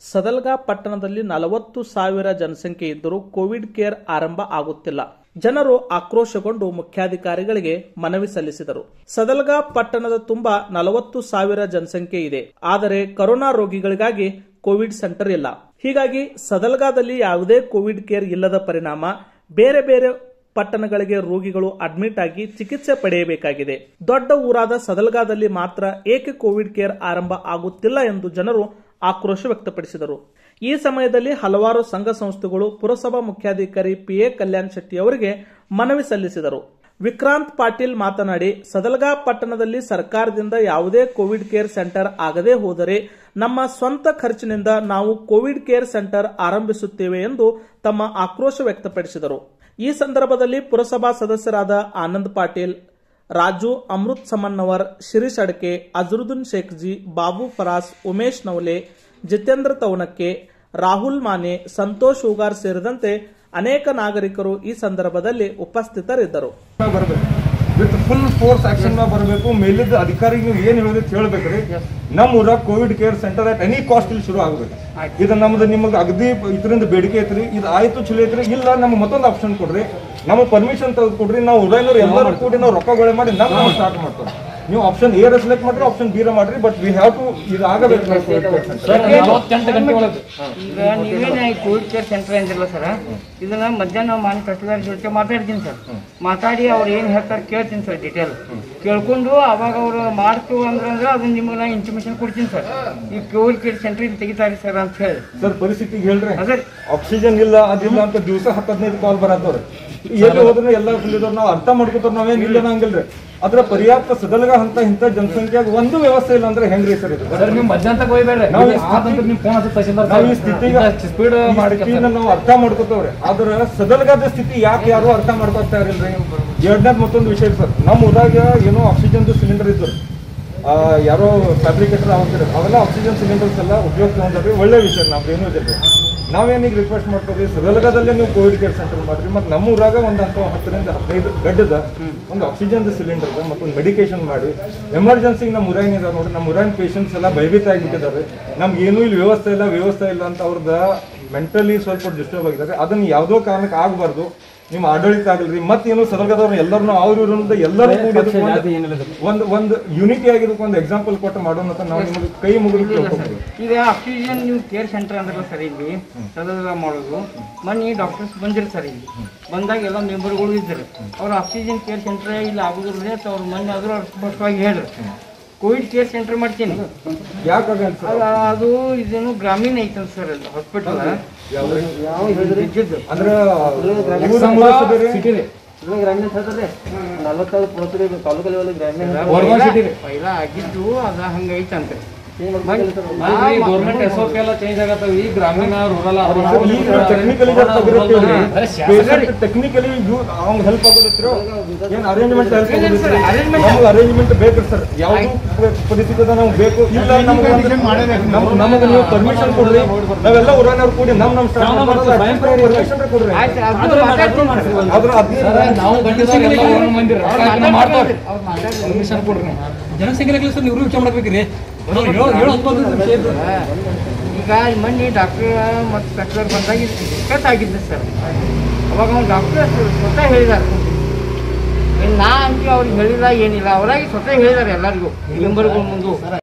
ಸದಲ್ಗಾ ಪಟ್ಟಣದಲ್ಲಿ ನಲವತ್ತು ಸಾವಿರ ಜನಸಂಖ್ಯೆ ಇದ್ದರೂ ಕೋವಿಡ್ ಕೇರ್ ಆರಂಭ ಆಗುತ್ತಿಲ್ಲ ಜನರು ಆಕ್ರೋಶಗೊಂಡು ಮುಖ್ಯಾಧಿಕಾರಿಗಳಿಗೆ ಮನವಿ ಸಲ್ಲಿಸಿದರು ಸದಲ್ಗಾ ಪಟ್ಟಣದ ತುಂಬ ನಲವತ್ತು ಸಾವಿರ ಜನಸಂಖ್ಯೆ ಇದೆ ಆದರೆ ಕರೋನಾ ರೋಗಿಗಳಿಗಾಗಿ ಕೋವಿಡ್ ಸೆಂಟರ್ ಇಲ್ಲ ಹೀಗಾಗಿ ಸದಲ್ಗಾದಲ್ಲಿ ಯಾವುದೇ ಕೋವಿಡ್ ಕೇರ್ ಇಲ್ಲದ ಪರಿಣಾಮ ಬೇರೆ ಬೇರೆ ಪಟ್ಟಣಗಳಿಗೆ ರೋಗಿಗಳು ಅಡ್ಮಿಟ್ ಆಗಿ ಚಿಕಿತ್ಸೆ ಪಡೆಯಬೇಕಾಗಿದೆ ದೊಡ್ಡ ಊರಾದ ಸದಲ್ಗಾದಲ್ಲಿ ಮಾತ್ರ ಏಕೆ ಕೋವಿಡ್ ಕೇರ್ ಆರಂಭ ಆಗುತ್ತಿಲ್ಲ ಎಂದು ಜನರು ಆಕ್ರೋಶ ವ್ಯಕ್ತಪಡಿಸಿದರು ಈ ಸಮಯದಲ್ಲಿ ಹಲವಾರು ಸಂಘ ಸಂಸ್ಥೆಗಳು ಪುರಸಭಾ ಮುಖ್ಯಾಧಿಕಾರಿ ಪಿ ಎ ಕಲ್ಯಾಣ್ ಶೆಟ್ಟಿ ಅವರಿಗೆ ಮನವಿ ಸಲ್ಲಿಸಿದರು ವಿಕ್ರಾಂತ್ ಪಾಟೀಲ್ ಮಾತನಾಡಿ ಸದಲ್ಗಾ ಪಟ್ಟಣದಲ್ಲಿ ಸರ್ಕಾರದಿಂದ ಯಾವುದೇ ಕೋವಿಡ್ ಕೇರ್ ಸೆಂಟರ್ ಆಗದೇ ಹೋದರೆ ನಮ್ಮ ಸ್ವಂತ ಖರ್ಚಿನಿಂದ ನಾವು ಕೋವಿಡ್ ಕೇರ್ ಸೆಂಟರ್ ಆರಂಭಿಸುತ್ತೇವೆ ಎಂದು ತಮ್ಮ ಆಕ್ರೋಶ ವ್ಯಕ್ತಪಡಿಸಿದರು ಈ ಸಂದರ್ಭದಲ್ಲಿ ಪುರಸಭಾ ಸದಸ್ಯರಾದ ಆನಂದ್ ಪಾಟೀಲ್ ರಾಜು ಅಮೃತ್ ಸಮನ್ನವರ್ ಶಿರೀಶ್ ಅಡ್ಕೆ ಅಜರುದ್ದೀನ್ ಶೇಖ್ಜಿ ಬಾಬು ಫರಾಸ್ ಉಮೇಶ್ ನವಲೆ ಜಿತೇಂದ್ರ ತವನಕ್ಕೆ ರಾಹುಲ್ ಮಾನೆ ಸಂತೋಷ್ ಹೂಗಾರ್ ಸೇರಿದಂತೆ ಅನೇಕ ನಾಗರಿಕರು ಈ ಸಂದರ್ಭದಲ್ಲಿ ಉಪಸ್ಥಿತರಿದ್ದರು ಬರಬೇಕು ವಿತ್ ಫುಲ್ ಫೋರ್ಸ್ ಆಕ್ಷನ್ ಬರಬೇಕು ಮೇಲಿದ್ದ ಅಧಿಕಾರಿಗೆ ನೀವು ಏನ್ ಹೇಳೋದು ಕೇಳ್ಬೇಕ್ರಿ ನಮ್ಮ ಊರಾಗ COVID care centre at any cost ಇಲ್ಲಿ ಶುರು ಆಗ್ಬೇಕು ಇದು ನಮ್ದು ನಿಮಗೆ ಅಗದಿ ಇದರಿಂದ ಬೇಡಿಕೆ ಐತ್ರಿ ಇದು ಆಯ್ತು ಚಲೋ ಐತ್ರಿ ಇಲ್ಲ ನಮ್ಗೆ ಮತ್ತೊಂದು ಆಪ್ಷನ್ ಕೊಡ್ರಿ ನಮಗೆ ಪರ್ಮಿಷನ್ ತೆಗೆದು ಕೊಡ್ರಿ ನಾವು ಉದಯನವ್ರು ಎಲ್ಲರೂ ಕೂಡಿ ನಾವು ರೊಕ್ಕಗಳೇ ಮಾಡಿ ನಮ್ಮ ನಾವು ಸ್ಟಾರ್ಟ್ ಮಾಡ್ತೇವೆ ನೀವು ಆಪ್ಷನ್ ಎ ಸೆಲೆಕ್ಟ್ ಮಾಡ್ರಿ ಆಪ್ಷನ್ ಬಿ ಮಾಡ್ರಿ ಬಟ್ ವಿ ಹ್ಯಾವ್ ಟು ಇದು ಆಗಬೇಕು ನಾವು ಕೋವಿಡ್ ಕೇರ್ ಸೆಂಟರ್ ಈಗ ನೀವೇನ ಈ ಕೋವಿಡ್ ಕೇರ್ ಸೆಂಟರ್ ಅಂದಿರಲ್ಲ ಸರ್ ಇದನ್ನ ಮಧ್ಯಾಹ್ನ ನಾವು ಮಾನ್ಯ ತಹಸೀಲ್ದಾರ್ ಜೊತೆ ಮಾತಾಡ್ತೀನಿ ಸರ್ ಮಾತಾಡಿ ಅವ್ರು ಏನು ಹೇಳ್ತಾರೆ ಕೇಳ್ತೀನಿ ಸರ್ ಡೀಟೇಲ್ ಕೇಳ್ಕೊಂಡು ಅವಾಗ ಅವ್ರು ಮಾಡ್ತೀವಿ ಅಂದ್ರೆ ಅಂದ್ರೆ ಅದನ್ನ ನಿಮ್ಗೆ ನಾ ಇನ್ಫಾರ್ಮೇಶನ್ ಕೊಡ್ತೀನಿ ಸರ್ ಈ ಕೋವಿಡ್ ಕೇರ್ ಸೆಂಟರ್ ಇಲ್ಲಿ ತೆಗಿತಾರೆ ಸರ್ ಅಂತ ಹೇಳಿ ಸರ್ ಪರಿಸ್ಥಿತಿಗೆ ಹೇಳ್ರಿ ಅದೇ ಆಕ್ಸಿಜನ್ ಇಲ್ಲ ಅದಿಲ್ಲ ಅಂತ ದಿವಸ ಹತ್ತು ಹದಿನೈದು ಕಾಲ್ ಬರತ್ತವ್ರಿ ಎಲ್ಲಿ ಹೋದ್ರೆ ಎಲ್ಲ ಫುಲ್ಲಿದವ್ರು ನಾವು ಅರ್ಥ ಮಾಡ್ಕೊತಾರ ನಾವೇನ್ ಇಲ್ಲ ನಂಗಿಲ್ರಿ ಅದ್ರ ಪರ್ಯಾಪ್ತ ಸದಲಗ ಅಂತ ಇಂಥ ಜನಸಂಖ್ಯೆಯಾಗ ಒಂದು ವ್ಯವಸ್ಥೆ ಇಲ್ಲ ಅಂದ್ರೆ ಹೆಂಗ್ರಿ ಸರ್ ಇದು ಸರ್ ನೀವು ಮಧ್ಯಾಹ್ನ ಹೋಗ್ಬೇಡ್ರಿ ನಾವು ಈ ಆದಂತ ನೀವು ಫೋನ್ ಹಚ್ಚಿ ತಹಸೀಲ್ದಾರ್ ನಾವು ಈ ಸ್ಥಿತಿಗೆ ಸ್ಪೀಡ್ ಈ ಮಾಡಿ ಸ್ಥಿತಿನ ನಾವು ಅರ್ಥ ಮಾಡ್ಕೋತವ್ರಿ ಆದ್ರ ಸದಲಗದ ಸ್ಥಿತಿ ಯಾಕೆ ಯಾರು ಅರ್ಥ ಮಾಡ್ಕೋತಾ ಇರಲ್ರಿ ಎರಡನೇದ್ ಮತ್ತೊಂದು ವಿಷಯ ಸರ್ ನಮ್ಮ ಊರಾಗ ಏನೋ ಆಕ್ಸಿಜನ್ ಸಿಲಿಂಡರ್ ಇದ್ದು ಆ, ಯಾರೋ ಫ್ಯಾಬ್ರಿಕೇಟರ್ ಆಗ್ತಾರೆ ಅವೆಲ್ಲ ಆಕ್ಸಿಜನ್ ಸಿಲಿಂಡರ್ಸ್ ಎಲ್ಲ ಉಪಯೋಗ ತಗೊಂಡ್ರಿ ಒಳ್ಳೆ ವಿಷಯ ನಮ್ದು ಏನೂ ಇದೆ ನಾವೇನೀಗ ರಿಕ್ವೆಸ್ಟ್ ಮಾಡ್ತೀವಿ ಸದಲಗದಲ್ಲೇ ನೀವು ಕೋವಿಡ್ ಕೇರ್ ಸೆಂಟರ್ ಮಾಡ್ರಿ ಮತ್ತು ನಮ್ಮ ಊರಾಗ ಒಂದು ಅಂತ ಹತ್ತರಿಂದ ಹದಿನೈದು ಗಡ್ಡದ ಒಂದು ಆಕ್ಸಿಜನ್ ಸಿಲಿಂಡರ್ ಮತ್ತೊಂದು ಮೆಡಿಕೇಶನ್ ಮಾಡಿ ಎಮರ್ಜೆನ್ಸಿಗೆ ನಮ್ಮ ಊರಾಗಿನ ಇದಾವೆ ನೋಡಿ ನಮ್ಮ ಊರಾಗಿನ ಪೇಷಂಟ್ಸ್ ಎಲ್ಲ ಭಯಭೀತ ಆಗಿಬಿಟ್ಟಿದ್ದಾರೆ ನಮ್ಗೆ ಏನೂ ಇಲ್ಲಿ ವ್ಯವಸ್ಥೆ ಇಲ್ಲ ವ್ಯವಸ್ಥೆ ಇಲ್ಲ ಅಂತ ಅವ್ರದ್ದು ಮೆಂಟಲಿ ಸ್ವಲ್ಪ ಡಿಸ್ಟರ್ಬ್ ಆಗಿದ್ದಾರೆ ಅದನ್ನ ಯಾವುದೋ ಕಾರಣಕ್ಕೆ ಆಗಬಾರ್ದು ನಿಮ್ಮ ಆಡಳಿತ ಆಗಲ್ರಿ ಮತ್ತೇನು ಸದರ್ಗದವ್ರು ಎಲ್ಲರನ್ನು ಅವ್ರ ಇವ್ರಿಂದ ಎಲ್ಲರೂ ಕೂಡಿ ಅದಕ್ಕೆ ಒಂದು- ಒಂದು ಒಂದು ಯೂನಿಟಿ ಆಗಿದ್ದಕ್ಕೆ ಒಂದು ಎಕ್ಸಾಂಪಲ್ ಕೊಟ್ಟು ಮಾಡೋಣ ಅಂತ ನಾವು ನಿಮಗೆ ಕೈ ಮುಗಿದು ಕೇಳ್ಕೊತೀವಿ ಈಗ ಆಕ್ಸಿಜನ್ ನೀವು ಕೇರ್ ಸೆಂಟರ್ ಅಂದ್ರಲ್ಲ ಸರ್ ಇಲ್ಲಿ ಸದಾ ಮಾಡೋದು ಮೊನ್ನೆ ಡಾಕ್ಟರ್ಸ್ ಬಂದಿರಿ ಸರ್ ಇಲ್ಲಿ ಬಂದಾಗ ಎಲ್ಲ ಮೆಂಬರ್ಗಳು ಇದ್ದರು ಅವ್ರು ಆಕ್ಸಿಜನ್ ಕೇರ್ ಸೆಂಟರ್ ಇಲ್ಲಿ ಆಗೋದಿಲ್ಲ ಅಂತ ಅವ್ರು ಮೊನ್ನೆ ಆದರೂ ಅವ್ರು ಸ್ಪಷ್ಟವಾಗಿ ಹೇಳ್ರಿ ಕೋವಿಡ್ ಕೇರ್ ಸೆಂಟರ್ ಮಾಡ್ತೀನಿ ಯಾಕಾಗಲ್ಲ ಸರ್ ಅಲ್ಲ, ಅದು ಇದೇನು ಗ್ರಾಮೀಣ ಐತಂತ ಸರ್ ಅದು ಹಾಸ್ಪಿಟಲ್ ಅಂದ್ರೆ ಊರ ಮೂಲಸಭೆ ಸಿಟಿ ರೀ ಗ್ರಾಮೀಣ ಹೇಳ್ತಾರೆ ನಲವತ್ತೈದು ಪುರಸಭೆ ತಾಲೂಕು ಲೆವೆಲ್ ಗ್ರಾಮೀಣ ವರ್ಗಾವ್ ಸಿಟಿ ರೀ ಪೈಲ ಆಗಿದ್ದು ಅದ ಹಂಗೈತಂತೆ ಗೌರ್ಮೆಂಟ್ ಎಸ್ ಒ ಪಿ ಎಲ್ಲ ಚೇಂಜ್ ಆಗತ್ತವ ಈ ಗ್ರಾಮೀಣ ರೂರಲ್ ಟೆಕ್ನಿಕಲಿ ಟೆಕ್ನಿಕಲಿ ಅವ್ನ್ ಹೆಲ್ಪ್ ಆಗೋದಿತ್ತು ಏನ್ ಅರೇಂಜ್ಮೆಂಟ್ ಹೆಲ್ಪ್ ಆಗೋದಿತ್ತು ನಮ್ಗೆ ಅರೇಂಜ್ಮೆಂಟ್ ಬೇಕು ಸರ್ ಯಾವ್ದು ಪರಿಸ್ಥಿತಿ ನಾವು ಬೇಕು ಇಲ್ಲ ನಮ್ಗೆ ನಮ್ಗೆ ನಮಗೆ ನೀವು ಪರ್ಮಿಷನ್ ಕೊಡ್ರಿ ನಾವೆಲ್ಲ ಊರನವ್ರು ಕೂಡಿ ನಮ್ ನಮ್ ಪರ್ಮಿಷನ್ ಕೊಡ್ರಿ ಆಯ್ತು ಅದು ಮಾತಾಡ್ತೀನಿ ಅದ್ರ ಹದಿನೈದು ನಾವು ಗಂಟೆದಾಗ ಎಲ್ಲ ಒಂದ್ ಮಂದಿ ರೀ. ಅದನ್ನ ಮಾಡ್ತಾವ್ರಿ ಪರ್ಮಿಷನ್ ಕೊಡ್ರಿ ನೀವು. ಜನಸಂಖ್ಯೆ ಸರ್ ನೀವು ವಿಚಾರ ಮಾಡ್ಬೇಕ್ರಿ ಹೇಳು ಹೇಳು ಹತ್ತೊಂದು ವಿಷಯ ಇದ್ದು. ಈಗ ಮೊನ್ನೆ ಡಾಕ್ಟರ್ ಮತ್ತು ಸ್ಪೆಕ್ಟರ್ ಬಂದಾಗ ಕಟ್ ಆಗಿದ್ದೆ ಸರ್ ಅವಾಗ ಅವ್ನು ಡಾಕ್ಟರ್ ಸ್ವತಃ ಹೇಳಿದ್ದಾರೆ ಇನ್ನು ನಾ ಅಂತ ಅವ್ರಿಗೆ ಹೇಳಿಲ್ಲ ಏನಿಲ್ಲ ಅವರಾಗಿ ಸ್ವತಃ ಹೇಳಿದ್ದಾರೆ ಎಲ್ಲರಿಗೂ ಮೆಂಬರ್ಗಳ ಮುಂದೆ